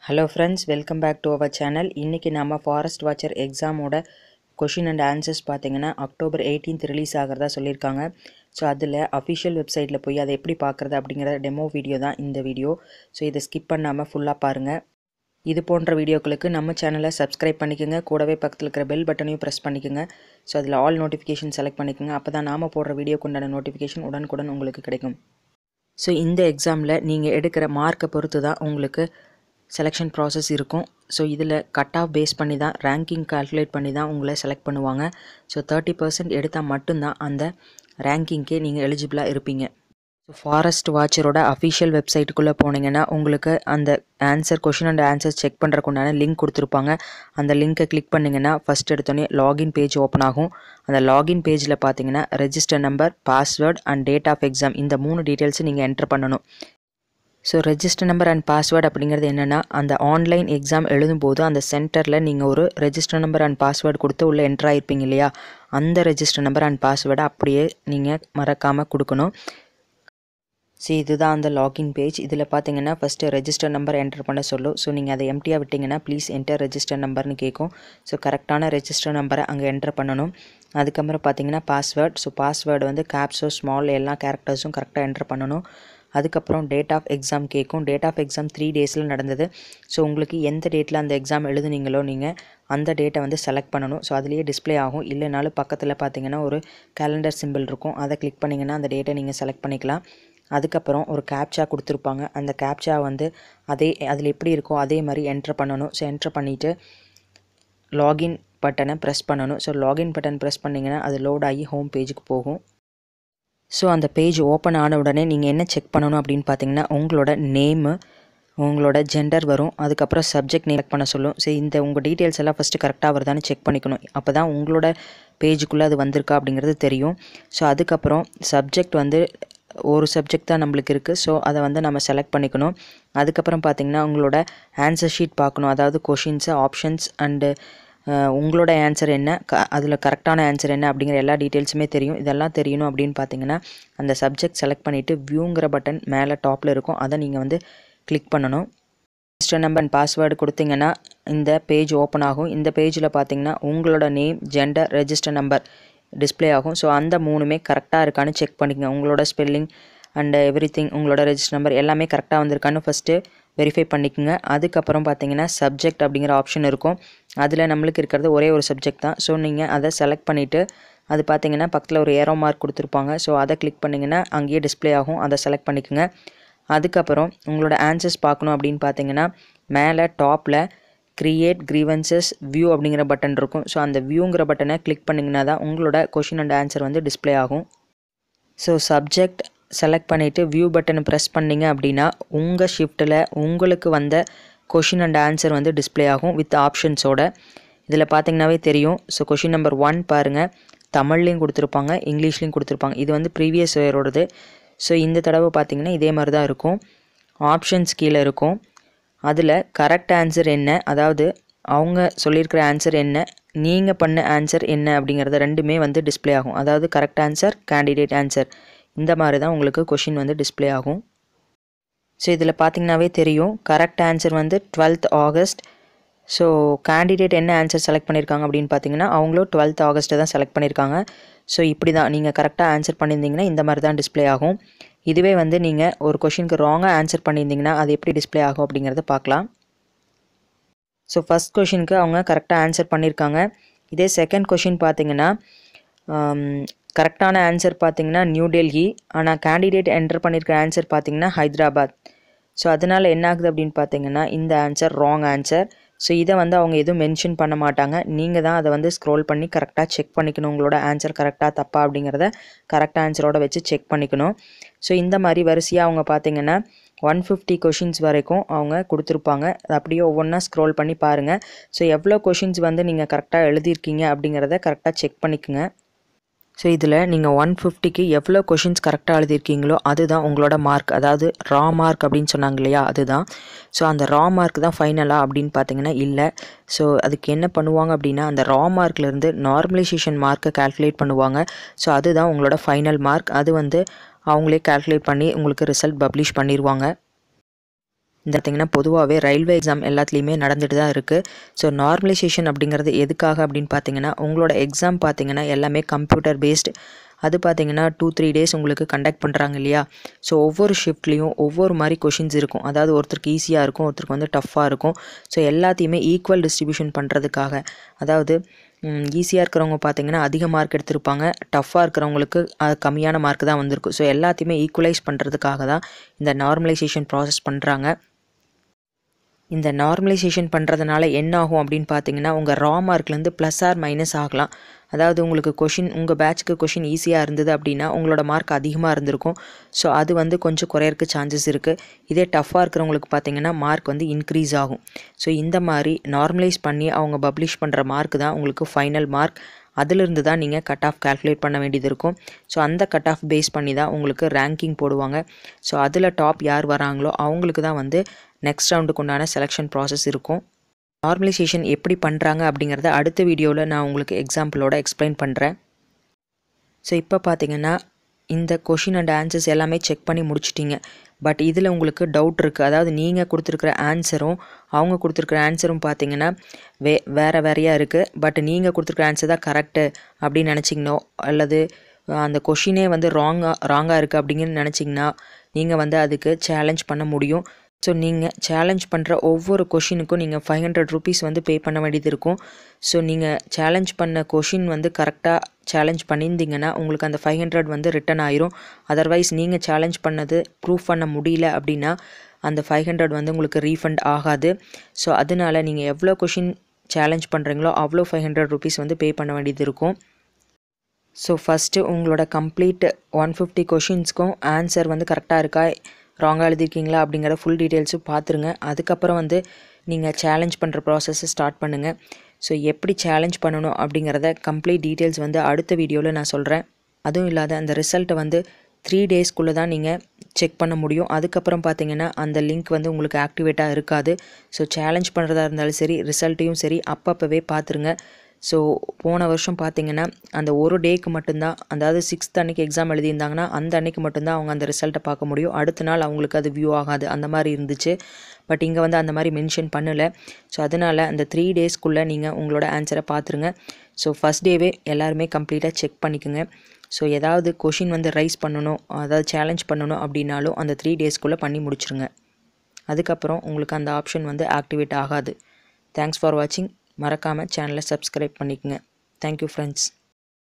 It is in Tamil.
hello friends welcome back to our channel இன்றைக்கி நம்ம ஃபாரஸ்ட் வாட்சர் எக்ஸாமோட கொஷின் அண்ட் ஆன்சர்ஸ் பார்த்தீங்கன்னா அக்டோபர் 18th ரிலீஸ் ஆகிறதா சொல்லியிருக்காங்க ஸோ அதில் அஃபிஷியல் வெப்சைட்டில் போய் அதை எப்படி பார்க்குறது அப்படிங்கிற டெமோ வீடியோ தான் இந்த வீடியோ ஸோ இதை ஸ்கிப் பண்ணாமல் ஃபுல்லாக பாருங்கள் இது போன்ற வீடியோக்களுக்கு நம்ம சேனலை சப்ஸ்கிரைப் பண்ணிக்கோங்க கூடவே பக்கத்தில் இருக்கிற பெல் பட்டனையும் ப்ரெஸ் பண்ணிக்கோங்க ஸோ அதில் ஆல் நோட்டிஃபிகேஷன் செலக்ட் பண்ணிக்கோங்க அப்போ தான் நாம் போடுற வீடியோக்கு உண்டான நோட்டிஃபிகேஷன் உடனுக்குடன் உங்களுக்கு கிடைக்கும் ஸோ இந்த எக்ஸாமில் நீங்கள் எடுக்கிற மார்க்கை பொறுத்து தான் உங்களுக்கு செலெக்ஷன் ப்ராசஸ் இருக்கும் ஸோ இதில் கட் ஆஃப் பேஸ் பண்ணி தான் ரேங்கிங் கால்குலேட் பண்ணி தான் உங்களை செலக்ட் பண்ணுவாங்க ஸோ தேர்ட்டி பர்சன்ட் எடுத்தால் மட்டும்தான் அந்த ரேங்கிங்க்கே நீங்கள் எலிஜிபிளாக இருப்பீங்க ஸோ ஃபாரஸ்ட் வாட்சரோட அஃபிஷியல் வெப்சைட்டுக்குள்ளே போனீங்கன்னா உங்களுக்கு அந்த answer question and answer check பண்ணுறக்கு உண்டான லிங்க் கொடுத்துருப்பாங்க அந்த லிங்க்கை கிளிக் பண்ணிங்கன்னா ஃபஸ்ட் எடுத்தோடனே லாகின் பேஜ் ஓப்பன் ஆகும் அந்த லாகின் பேஜில் பார்த்தீங்கன்னா register number password and date of exam இந்த மூணு டீட்டெயில்ஸும் நீங்கள் என்டர் பண்ணணும் so register number and password அப்படிங்கிறது என்னென்னா அந்த ஆன்லைன் எக்ஸாம் எழுதும்போது அந்த சென்டரில் நீங்கள் ஒரு ரெஜிஸ்டர் நம்பர் அண்ட் பாஸ்வேர்டு கொடுத்து உள்ளே என்ட்ரு ஆகிருப்பீங்க இல்லையா அந்த ரெஜிஸ்டர் நம்பர் அண்ட் பாஸ்வேர்டை அப்படியே நீங்கள் மறக்காமல் கொடுக்கணும் ஸோ இதுதான் அந்த லாகின் பேஜ் இதில் பார்த்தீங்கன்னா ஃபஸ்ட்டு ரெஜிஸ்டர் நம்பர் என்டர் பண்ண சொல்லும் ஸோ நீங்கள் அதை எம்டியாக விட்டிங்கன்னா ப்ளீஸ் என்டர் ரெஜிஸ்டர் நம்பர்னு கேட்கும் ஸோ கரெக்டான ரெஜிஸ்டர் நம்பரை அங்கே என்டர் பண்ணணும் அதுக்கப்புறம் பார்த்தீங்கன்னா பாஸ்வேர்ட் ஸோ பாஸ்வேர்டு வந்து கேப்ஸோ ஸ்மால் எல்லா கேரக்டர்ஸும் கரெக்டாக என்டர் பண்ணணும் அதுக்கப்புறம் டேட் ஆஃப் எக்ஸாம் கேட்கும் டேட் ஆஃப் எக்ஸாம் த்ரீ டேஸில் நடந்தது ஸோ உங்களுக்கு எந்த டேட்டில் அந்த எக்ஸாம் எழுதுனீங்களோ நீங்கள் அந்த டேட்டை வந்து செலக்ட் பண்ணணும் ஸோ அதுலேயே டிஸ்ப்ளே ஆகும் இல்லைனாலும் பக்கத்தில் பார்த்தீங்கன்னா ஒரு கேலண்டர் சிம்பிள் இருக்கும் அதை கிளிக் பண்ணிங்கன்னா அந்த டேட்டை நீங்கள் செலக்ட் பண்ணிக்கலாம் அதுக்கப்புறம் ஒரு கேப்சா கொடுத்துருப்பாங்க அந்த கேப்சா வந்து அதே அதில் எப்படி இருக்கோ அதே மாதிரி என்ட்ரு பண்ணணும் ஸோ என்ட்ரு பண்ணிவிட்டு லாகின் பட்டனை ப்ரெஸ் பண்ணணும் ஸோ லாகின் பட்டன் ப்ரெஸ் பண்ணிங்கன்னா அது லோட் ஆகி ஹோம் பேஜுக்கு போகும் ஸோ அந்த பேஜ் ஓப்பன் ஆன உடனே நீங்கள் என்ன செக் பண்ணணும் அப்படின்னு பார்த்தீங்கன்னா உங்களோட நேமு உங்களோட ஜெண்டர் வரும் அதுக்கப்புறம் சப்ஜெக்ட் நேம் பண்ண சொல்லும் ஸோ இந்த உங்கள் டீட்டெயில்ஸ் எல்லாம் ஃபஸ்ட்டு கரெக்டாக வருதான்னு செக் பண்ணிக்கணும் அப்போ தான் உங்களோட பேஜுக்குள்ளே அது வந்திருக்கா அப்படிங்கிறது தெரியும் ஸோ அதுக்கப்புறம் சப்ஜெக்ட் வந்து ஒரு சப்ஜெக்ட் தான் நம்மளுக்கு இருக்குது ஸோ அதை வந்து நம்ம செலக்ட் பண்ணிக்கணும் அதுக்கப்புறம் பார்த்திங்கன்னா உங்களோட ஆன்சர் ஷீட் பார்க்கணும் அதாவது கொஷின்ஸு ஆப்ஷன்ஸ் அண்டு உங்களோட ஆன்சர் என்ன க அதில் கரெக்டான ஆன்சர் என்ன அப்படிங்கிற எல்லா டீட்டெயில்ஸுமே தெரியும் இதெல்லாம் தெரியணும் அப்படின்னு பார்த்தீங்கன்னா அந்த சப்ஜெக்ட் செலக்ட் பண்ணிவிட்டு வியூங்கிற பட்டன் மேலே டாப்பில் இருக்கும் அதை நீங்கள் வந்து கிளிக் பண்ணணும் ரெஜிஸ்டர் நம்பர் அண்ட் பாஸ்வேர்டு கொடுத்தீங்கன்னா இந்த பேஜ் ஓப்பன் ஆகும் இந்த பேஜில் பார்த்தீங்கன்னா உங்களோட name gender register number display ஆகும் ஸோ அந்த மூணுமே கரெக்டாக இருக்கான்னு செக் பண்ணிக்கங்க உங்களோட ஸ்பெல்லிங் அண்ட் எவ்ரி திங் உங்களோட ரெஜிஸ்டர் நம்பர் எல்லாமே கரெக்டாக வந்திருக்கான்னு ஃபஸ்ட்டு வெரிஃபை பண்ணிக்கோங்க அதுக்கப்புறம் பார்த்தீங்கன்னா சப்ஜெக்ட் அப்படிங்கிற ஆப்ஷன் இருக்கும் அதில் நம்மளுக்கு இருக்கிறது ஒரே ஒரு சப்ஜெக்ட் தான் ஸோ நீங்கள் அதை செலக்ட் பண்ணிவிட்டு அது பார்த்தீங்கன்னா பக்கத்தில் ஒரு ஏரோ மார்க் கொடுத்துருப்பாங்க ஸோ அதை கிளிக் பண்ணிங்கன்னா அங்கேயே டிஸ்பிளே ஆகும் அதை செலக்ட் பண்ணிக்கோங்க அதுக்கப்புறம் உங்களோட ஆன்சர்ஸ் பார்க்கணும் அப்படின்னு பார்த்தீங்கன்னா மேலே டாப்பில் க்ரியேட் க்ரீவன்சஸ் வியூ அப்படிங்கிற பட்டன் இருக்கும் ஸோ அந்த வியூங்கிற பட்டனை கிளிக் பண்ணிங்கன்னா தான் உங்களோட கொஷின் அண்ட் ஆன்சர் வந்து டிஸ்பிளே ஆகும் ஸோ சப்ஜெக்ட் செலக்ட் பண்ணிவிட்டு வியூ பட்டனை ப்ரெஸ் பண்ணிங்க அப்படின்னா உங்கள் ஷிஃப்ட்டில் உங்களுக்கு வந்த கொஷின் அண்ட் ஆன்சர் வந்து டிஸ்பிளே ஆகும் வித் ஆப்ஷன்ஸோட இதில் பார்த்தீங்கன்னாவே தெரியும் ஸோ கொஷின் நம்பர் ஒன் பாருங்கள் தமிழ்லேயும் கொடுத்துருப்பாங்க இங்கிலீஷ்லேயும் கொடுத்துருப்பாங்க இது வந்து ப்ரீவியஸ் இயரோடது ஸோ இந்த தடவை பார்த்தீங்கன்னா இதே மாதிரி தான் இருக்கும் ஆப்ஷன்ஸ் கீழே இருக்கும் அதில் கரெக்ட் ஆன்சர் என்ன அதாவது அவங்க சொல்லியிருக்கிற ஆன்சர் என்ன நீங்கள் பண்ண ஆன்சர் என்ன அப்படிங்கிறத ரெண்டுமே வந்து டிஸ்பிளே ஆகும் அதாவது கரெக்ட் ஆன்சர் கேண்டிடேட் ஆன்சர் இந்த மாதிரி தான் உங்களுக்கு கொஷின் வந்து டிஸ்பிளே ஆகும் ஸோ இதில் பார்த்தீங்கன்னாவே தெரியும் கரெக்ட் ஆன்சர் வந்து டுவெல்த் ஆகஸ்ட் ஸோ கேண்டிடேட் என்ன ஆன்சர் செலக்ட் பண்ணியிருக்காங்க அப்படின்னு பார்த்தீங்கன்னா அவங்களும் டுவெல்த் ஆகஸ்ட்டை தான் செலக்ட் பண்ணியிருக்காங்க ஸோ இப்படி தான் நீங்கள் கரெக்டாக ஆன்சர் பண்ணியிருந்தீங்கன்னா இந்த மாதிரி தான் டிஸ்பிளே ஆகும் இதுவே வந்து நீங்கள் ஒரு கொஷினுக்கு ராங்காக ஆன்சர் பண்ணியிருந்தீங்கன்னா அது எப்படி டிஸ்பிளே ஆகும் அப்படிங்கிறத பார்க்கலாம் ஸோ ஃபஸ்ட் கொஷினுக்கு அவங்க கரெக்டாக ஆன்சர் பண்ணியிருக்காங்க இதே செகண்ட் கொஷின் பார்த்தீங்கன்னா கரெக்டான ஆன்சர் பார்த்தீங்கன்னா நியூ டெல்லி ஆனால் கேண்டிடேட் என்டர் பண்ணியிருக்க ஆன்சர் பார்த்தீங்கன்னா ஹைதராபாத் ஸோ அதனால் என்ன ஆகுது அப்படின்னு பார்த்தீங்கன்னா இந்த ஆன்சர் ராங் ஆன்சர் ஸோ இதை வந்து அவங்க எதுவும் மென்ஷன் பண்ண மாட்டாங்க நீங்கள் தான் அதை வந்து ஸ்க்ரோல் பண்ணி கரெக்டாக செக் பண்ணிக்கணும் உங்களோட ஆன்சர் கரெக்டாக தப்பா அப்படிங்கிறத கரெக்ட் ஆன்சரோட வச்சு செக் பண்ணிக்கணும் ஸோ இந்த மாதிரி வரிசையாக அவங்க பார்த்தீங்கன்னா ஒன் ஃபிஃப்டி கொஷின்ஸ் வரைக்கும் அவங்க கொடுத்துருப்பாங்க அது அப்படியே ஒவ்வொன்றா ஸ்க்ரோல் பண்ணி பாருங்கள் ஸோ எவ்வளோ கொஷின்ஸ் வந்து நீங்கள் கரெக்டாக எழுதியிருக்கீங்க அப்படிங்கிறத கரெக்டாக செக் பண்ணிக்கோங்க ஸோ இதில் நீங்கள் ஒன் ஃபிஃப்டிக்கு எவ்வளோ கொஷின்ஸ் கரெக்டாக எழுதியிருக்கீங்களோ அதுதான் உங்களோட மார்க் அதாவது ரா மார்க் அப்படின்னு சொன்னாங்க இல்லையா அதுதான் ஸோ அந்த ரா மார்க் தான் ஃபைனலாக அப்படின்னு பார்த்தீங்கன்னா இல்லை ஸோ அதுக்கு என்ன பண்ணுவாங்க அப்படின்னா அந்த ரா மார்க்லேருந்து நார்மலைசேஷன் மார்க்கை கால்குலேட் பண்ணுவாங்க ஸோ அதுதான் உங்களோட ஃபைனல் மார்க் அது வந்து அவங்களே கால்குலேட் பண்ணி உங்களுக்கு ரிசல்ட் பப்ளிஷ் பண்ணிடுவாங்க இந்த பார்த்திங்கன்னா பொதுவாகவே ரயில்வே எக்ஸாம் எல்லாத்துலேயுமே நடந்துட்டு தான் இருக்குது ஸோ நார்மலைசேஷன் அப்படிங்கிறது எதுக்காக அப்படின்னு பார்த்தீங்கன்னா உங்களோட எக்ஸாம் பார்த்தீங்கன்னா எல்லாமே கம்ப்யூட்டர் பேஸ்டு அது பார்த்தீங்கன்னா டூ த்ரீ டேஸ் உங்களுக்கு கண்டக்ட் பண்ணுறாங்க இல்லையா ஸோ ஒவ்வொரு ஷிஃப்ட்லேயும் ஒவ்வொரு மாதிரி கொஷின்ஸ் இருக்கும் அதாவது ஒருத்தருக்கு ஈஸியாக இருக்கும் ஒருத்தருக்கு வந்து டஃப்பாக இருக்கும் ஸோ எல்லாத்தையுமே ஈக்குவல் டிஸ்ட்ரிபியூஷன் பண்ணுறதுக்காக அதாவது ஈஸியாக இருக்கிறவங்க பார்த்தீங்கன்னா அதிக மார்க் எடுத்திருப்பாங்க டஃப்பாக இருக்கிறவங்களுக்கு அது கம்மியான மார்க் தான் வந்திருக்கும் ஸோ எல்லாத்தையுமே ஈக்குவலைஸ் பண்ணுறதுக்காக தான் இந்த நார்மலைசேஷன் ப்ராசஸ் பண்ணுறாங்க இந்த நார்மலைசேஷன் பண்ணுறதுனால என்ன ஆகும் அப்படின்னு பார்த்தீங்கன்னா உங்கள் ரா மார்க்லேருந்து ப்ளஸ் ஆர் மைனஸ் ஆகலாம் அதாவது உங்களுக்கு கொஷின் உங்கள் பேட்ச்க்கு கொஷின் ஈஸியாக இருந்தது அப்படின்னா உங்களோட மார்க் அதிகமாக இருந்திருக்கும் ஸோ அது வந்து கொஞ்சம் குறையறக்கு சான்சஸ் இருக்குது இதே டஃப்பாக இருக்கிறவங்களுக்கு பார்த்தீங்கன்னா மார்க் வந்து இன்க்ரீஸ் ஆகும் ஸோ இந்த மாதிரி நார்மலைஸ் பண்ணி அவங்க பப்ளிஷ் பண்ணுற மார்க் தான் உங்களுக்கு ஃபைனல் மார்க் அதிலிருந்து தான் நீங்கள் கட் ஆஃப் கால்குலேட் பண்ண வேண்டியது இருக்கும் ஸோ அந்த கட் ஆஃப் பேஸ் பண்ணி தான் உங்களுக்கு ரேங்கிங் போடுவாங்க ஸோ அதில் டாப் யார் வராங்களோ அவங்களுக்கு தான் வந்து நெக்ஸ்ட் ரவுண்டுக்கு உண்டான செலெக்ஷன் ப்ராசஸ் இருக்கும் நார்மலைசேஷன் எப்படி பண்ணுறாங்க அப்படிங்கிறத அடுத்த வீடியோவில் நான் உங்களுக்கு எக்ஸாம்பிளோட எக்ஸ்பிளைன் பண்ணுறேன் ஸோ இப்போ பார்த்தீங்கன்னா இந்த கொஷின் அண்ட் ஆன்சர்ஸ் எல்லாமே செக் பண்ணி முடிச்சிட்டிங்க பட் இதில் உங்களுக்கு டவுட் இருக்குது அதாவது நீங்கள் கொடுத்துருக்குற ஆன்சரும் அவங்க கொடுத்துருக்குற ஆன்சரும் பார்த்தீங்கன்னா வே வேறு வேறையாக இருக்குது பட் நீங்கள் கொடுத்துருக்குற ஆன்சர் தான் கரெக்டு அப்படின்னு நினச்சிங்கனோ அல்லது அந்த கொஷினே வந்து ராங்காக ராங்காக இருக்குது அப்படிங்கன்னு நினச்சிங்கன்னா நீங்கள் வந்து அதுக்கு சேலஞ்ச் பண்ண முடியும் ஸோ நீங்கள் சேலஞ்ச் பண்ணுற ஒவ்வொரு கொஷினுக்கும் நீங்கள் ஃபைவ் ஹண்ட்ரட் ருபீஸ் வந்து பே பண்ண வேண்டியது இருக்கும் ஸோ நீங்கள் சேலஞ்ச் பண்ண கொஷின் வந்து கரெக்டாக சேலஞ்ச் பண்ணியிருந்தீங்கன்னா உங்களுக்கு அந்த ஃபைவ் ஹண்ட்ரட் வந்து ரிட்டன் ஆயிரும் அதர்வைஸ் நீங்கள் சேலஞ்ச் பண்ணது ப்ரூஃப் பண்ண முடியல அப்படின்னா அந்த ஃபைவ் ஹண்ட்ரட் வந்து உங்களுக்கு ரீஃபண்ட் ஆகாது ஸோ அதனால நீங்கள் எவ்வளோ கொஷின் சேலஞ்ச் பண்ணுறீங்களோ அவ்வளோ ஃபைவ் ஹண்ட்ரட் ருபீஸ் வந்து பே பண்ண வேண்டியது இருக்கும் ஸோ ஃபஸ்ட்டு உங்களோட கம்ப்ளீட் ஒன் ஃபிஃப்டி கொஷின்ஸ்க்கும் ஆன்சர் வந்து கரெக்டாக இருக்கா ராங்காக எழுதிருக்கீங்களா அப்படிங்கிற ஃபுல் டீட்டெயில்ஸும் பார்த்துருங்க அதுக்கப்புறம் வந்து நீங்கள் சேலஞ்ச் பண்ணுற ப்ராசஸை ஸ்டார்ட் பண்ணுங்கள் ஸோ எப்படி சேலஞ்ச் பண்ணணும் அப்படிங்கிறத கம்ப்ளீட் டீட்டெயில்ஸ் வந்து அடுத்த வீடியோவில் நான் சொல்கிறேன் அதுவும் இல்லாத அந்த ரிசல்ட்டை வந்து த்ரீ டேஸ்க்குள்ளே தான் நீங்கள் செக் பண்ண முடியும் அதுக்கப்புறம் பார்த்தீங்கன்னா அந்த லிங்க் வந்து உங்களுக்கு ஆக்டிவேட்டாக இருக்காது ஸோ சேலஞ்ச் பண்ணுறதா இருந்தாலும் சரி ரிசல்ட்டையும் சரி அப்பப்போவே பார்த்துருங்க ஸோ போன வருஷம் பார்த்தீங்கன்னா அந்த ஒரு டேக்கு மட்டும்தான் அதாவது சிக்ஸ்த் அன்னைக்கு எக்ஸாம் எழுதியிருந்தாங்கன்னா அந்த அன்னைக்கு மட்டும்தான் அவங்க அந்த ரிசல்ட்டை பார்க்க முடியும் அடுத்த நாள் அவங்களுக்கு அது வியூ ஆகாது அந்த மாதிரி இருந்துச்சு பட் இங்கே வந்து அந்த மாதிரி மென்ஷன் பண்ணலை ஸோ அதனால் அந்த த்ரீ டேஸ்க்குள்ளே நீங்கள் உங்களோட ஆன்சரை பார்த்துருங்க ஸோ ஃபஸ்ட் டேவே எல்லாருமே கம்ப்ளீட்டாக செக் பண்ணிக்கோங்க ஸோ ஏதாவது கொஷின் வந்து ரைஸ் பண்ணணும் அதாவது சேலஞ்ச் பண்ணணும் அப்படின்னாலும் அந்த த்ரீ டேஸ்க்குள்ளே பண்ணி முடிச்சிருங்க அதுக்கப்புறம் உங்களுக்கு அந்த ஆப்ஷன் வந்து ஆக்டிவேட் ஆகாது தேங்க்ஸ் ஃபார் வாட்சிங் மறக்காமல் சேனலை சப்ஸ்கிரைப் பண்ணிக்கோங்க தேங்க்யூ ஃப்ரெண்ட்ஸ்